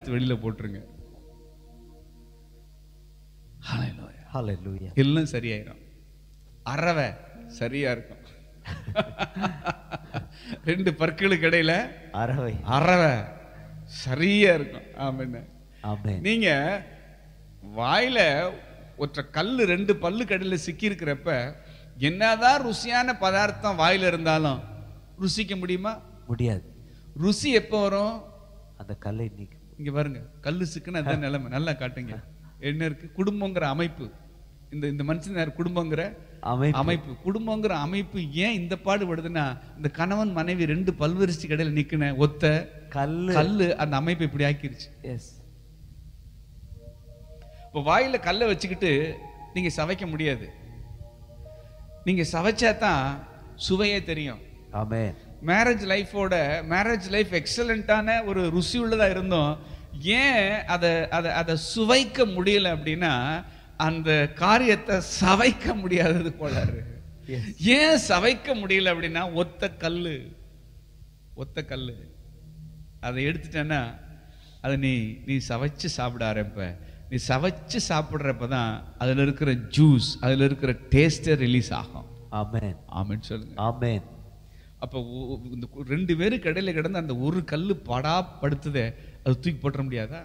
எடுத்து வெளியில போட்டுருங்க Hallelujah. Hallelujah. எல்லாம் சரியாயிரும் அறவை சரியா இருக்கும் ரெண்டு பற்களுக்கு இடையில அறவை அறவை சரியா இருக்கும் ஆமாண்ணே ஆமென் நீங்க வாயில ஒற்றை கல்லு ரெண்டு பல்லு கடையில சிக்கி இருக்கிறப்ப என்னதான் ருசியான பதார்த்தம் வாயில இருந்தாலும் ருசிக்க முடியுமா முடியாது ருசி எப்போ வரும் அந்த கல்லை நீக்கும் இங்க பாருங்க கல்லு சிக்குன்னு அதான் நிலைமை நல்லா காட்டுங்க என்ன இருக்கு குடும்பங்கிற அமைப்பு இந்த இந்த மனுஷன் யார் குடும்பங்கிற அமைப்பு அமைப்பு குடும்பங்கிற அமைப்பு ஏன் இந்த பாடுபடுதுன்னா இந்த கணவன் மனைவி ரெண்டு பல்வரிசை கடையில நிக்கின ஒத்த கல்லு கல்லு அந்த அமைப்பை இப்படி ஆக்கிருச்சு எஸ் இப்போ வாயில கல்லை வச்சுக்கிட்டு நீங்க சவைக்க முடியாது நீங்க சவைச்சா தான் சுவையே தெரியும் ஆமென் மேரேஜ் லைஃபோட மேரேஜ் லைஃப் எக்ஸலண்ட்டான ஒரு ருசி உள்ளதா இருந்தோம் ஏன் அதை அதை அதை சுவைக்க முடியல அப்படின்னா அந்த காரியத்தை சவைக்க முடியாதது போலாரு Yes. ஏன் சவைக்க முடியல அப்படின்னா ஒத்த கல்லு ஒத்த கல்லு அதை எடுத்துட்டேன்னா அதை நீ நீ சவைச்சு சாப்பிட ஆரம்ப நீ சவைச்சு சாப்பிட்றப்ப தான் அதில் இருக்கிற ஜூஸ் அதில் இருக்கிற டேஸ்டே ரிலீஸ் ஆகும் ஆமென் ஆமென்னு சொல்லுங்க ஆமென் அப்போ ஒ- ஒ- இந்த கு- ரெண்டு பேரும் கடையில் கிடந்து அந்த ஒரு கல்லு படா படுத்துதே அது தூக்கி போட்டுற முடியாதா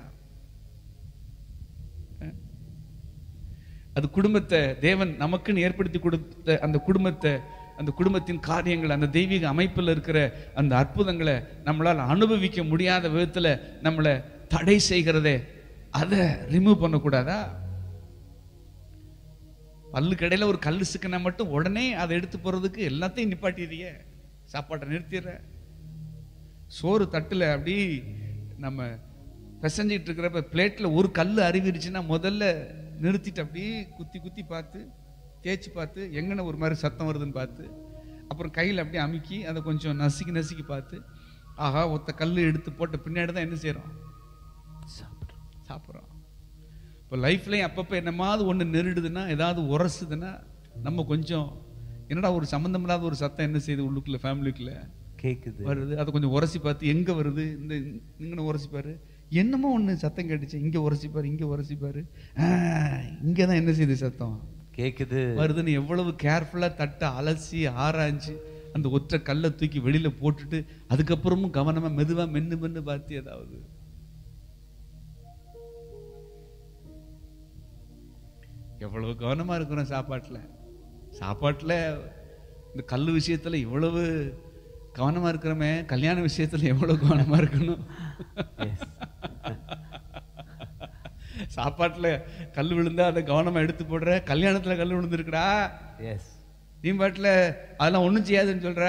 அஹ்? அது குடும்பத்தை தேவன் நமக்குன்னு ஏற்படுத்தி கொடுத்த அந்த குடும்பத்தை அந்த குடும்பத்தின் காரியங்கள் அந்த தெய்வீக அமைப்பில் இருக்கிற அந்த அற்புதங்களை நம்மளால் அனுபவிக்க முடியாத விதத்தில் நம்மளை தடை செய்கிறதே அதை ரிமூவ் பண்ணக்கூடாதா பல்லு கடையில் ஒரு கல் சிக்கினா மட்டும் உடனே அதை எடுத்து போறதுக்கு எல்லாத்தையும் நிப்பாட்டிடுறிய சாப்பாட்டை நிறுத்திடுற சோறு தட்டுல அப்படி நம்ம பிசைஞ்சிட்டு இருக்கிறப்ப பிளேட்ல ஒரு கல் அருவிருச்சுன்னா முதல்ல நிறுத்திட்டு அப்படியே குத்தி குத்தி பார்த்து தேய்ச்சி பார்த்து எங்கன ஒரு மாதிரி சத்தம் வருதுன்னு பார்த்து அப்புறம் கையில் அப்படியே அமுக்கி அதை கொஞ்சம் நசுக்கி நசுக்கி பார்த்து ஆஹா ஒத்த கல் எடுத்து போட்ட பின்னாடி தான் என்ன செய்றோம் சாப்பிடுறோம் சாப்பிட்றோம் இப்போ லைஃப்லேயும் அப்பப்போ என்னமாவது ஒன்று நெருடுதுன்னா ஏதாவது உரசுதுன்னா நம்ம கொஞ்சம் என்னடா ஒரு சம்மந்தம் இல்லாத ஒரு சத்தம் என்ன செய்யுது உள்ளுக்குள்ள ஃபேமிலிக்குள்ள கேக்குது வருது அதை கொஞ்சம் உரசி பார்த்து எங்கே வருது இந்த இங்கே உரசி பாரு என்னமோ ஒன்று சத்தம் கேட்டுச்சு இங்கே உரசி பாரு இங்கே உரசி பாரு இங்கே தான் என்ன செய்யுது சத்தம் கேக்குது வருதுன்னு எவ்வளவு கேர்ஃபுல்லாக தட்டை அலசி ஆராய்ஞ்சு அந்த ஒற்றை கல்லை தூக்கி வெளியில போட்டுட்டு அதுக்கப்புறமும் கவனமா மெதுவா மென்னு மென்னு பார்த்து ஏதாவது எவ்வளவு கவனமா இருக்கிறோம் சாப்பாட்டுல சாப்பாட்டுல இந்த கல் விஷயத்துல இவ்வளவு கவனமா இருக்கிறோமே கல்யாண விஷயத்துல எவ்வளவு கவனமா இருக்கணும் எஸ் சாப்பாட்டுல கல் விழுந்தா அதை கவனமா எடுத்து போடுற கல்யாணத்துல கல் விழுந்துருக்குடா எஸ் நீ பாட்டுல அதெல்லாம் ஒண்ணும் செய்யாதுன்னு சொல்ற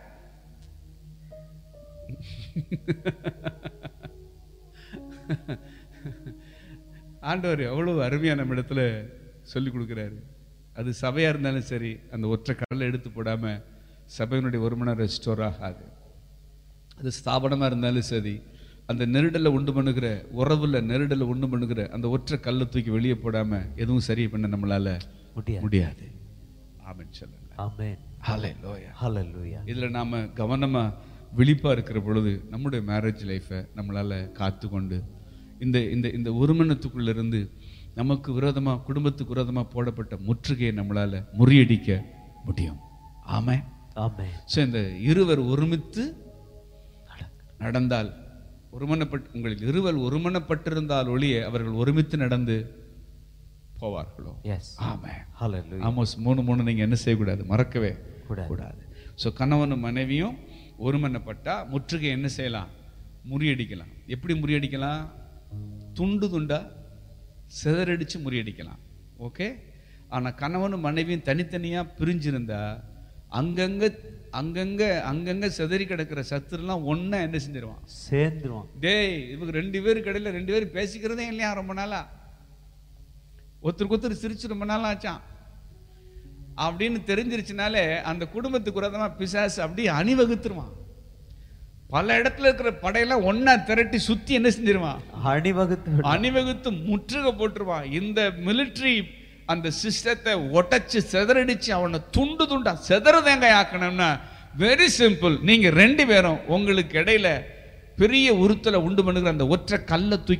ஆண்டவர் எவ்வளவு அருமையா நம்ம இடத்துல சொல்லி கொடுக்குறாரு அது சபையா இருந்தாலும் சரி அந்த ஒற்றை கடலை எடுத்து போடாம சபையினுடைய ஒருமனம் ரெஸ்டோர் ஆகாது அது ஸ்தாபனமா இருந்தாலும் சரி அந்த நெருடலை உண்டு பண்ணுகிற உறவுல நெருடலை உண்டு பண்ணுகிற அந்த ஒற்றை கல்லை தூக்கி வெளியே போடாம எதுவும் சரி பண்ண நம்மளால முடியாது முடியாது ஆமென் சொல்லுங்க ஆமென் ஹalleluya ஹalleluya இதுல நாம கவனமா விழிப்பா இருக்கிற பொழுது நம்முடைய மேரேஜ் லைஃப்பை நம்மளால காத்து கொண்டு இந்த இந்த இந்த ஒருமனத்துக்குள்ள இருந்து நமக்கு விரோதமா குடும்பத்துக்கு விரோதமா போடப்பட்ட முற்றுகையை நம்மளால முறியடிக்க முடியும் ஆமே ஆமென் ஸோ இந்த இருவர் ஒருமித்து நடந்தால் ஒருமனப்பட்டு உங்களில் இருவர் ஒருமனப்பட்டிருந்தால் ஒழிய அவர்கள் ஒருமித்து நடந்து போவார்களோ எஸ் ஆமே ஹalleluya ஆமோஸ் மூணு மூணு நீங்க என்ன செய்யக்கூடாது மறக்கவே கூடாது. கூடாது ஸோ கணவனும் மனைவியும் ஒருமனப்பட்டா முற்றுகை என்ன செய்யலாம் முறியடிக்கலாம் எப்படி முறியடிக்கலாம் துண்டு துண்டா சிதறடிச்சு முறியடிக்கலாம் ஓகே ஆனா கணவனும் மனைவியும் தனித்தனியா பிரிஞ்சிருந்தா அங்கங்க அங்கங்க அங்கங்க சிதறி கிடக்கிற சத்துருலாம் ஒண்ணா என்ன செஞ்சிருவான் சேர்ந்துருவான் டேய் இவங்க ரெண்டு பேரும் கடையில் ரெண்டு பேரும் பேசிக்கிறதே இல்லையா ரொம்ப நாளா ஒருத்தருக்கு ஒருத்தர் சிரிச்சு ரொம்ப நாள் ஆச்சான் அப்படின்னு தெரிஞ்சிருச்சுனாலே அந்த குடும்பத்துக்கு விரோதமா பிசாசு அப்படியே அணிவகுத்துருவான் பல இடத்துல இருக்கிற படையெல்லாம் ஒண்ணா திரட்டி சுத்தி என்ன செஞ்சிருவான் அணிவகுத்து விடு. அணிவகுத்து முற்றுகை போட்டுருவான் இந்த மிலிட்ரி அந்த சிஸ்டத்தை ஒட்டச்சு செதறடிச்சு அவனை துண்டு துண்டா செதறதேங்க ஆக்கணும்னா வெரி சிம்பிள் நீங்க ரெண்டு பேரும் உங்களுக்கு இடையில பெரிய உறுத்தலை உண்டு பண்ணுகிற அந்த ஒற்றை கல்லை தூக்கி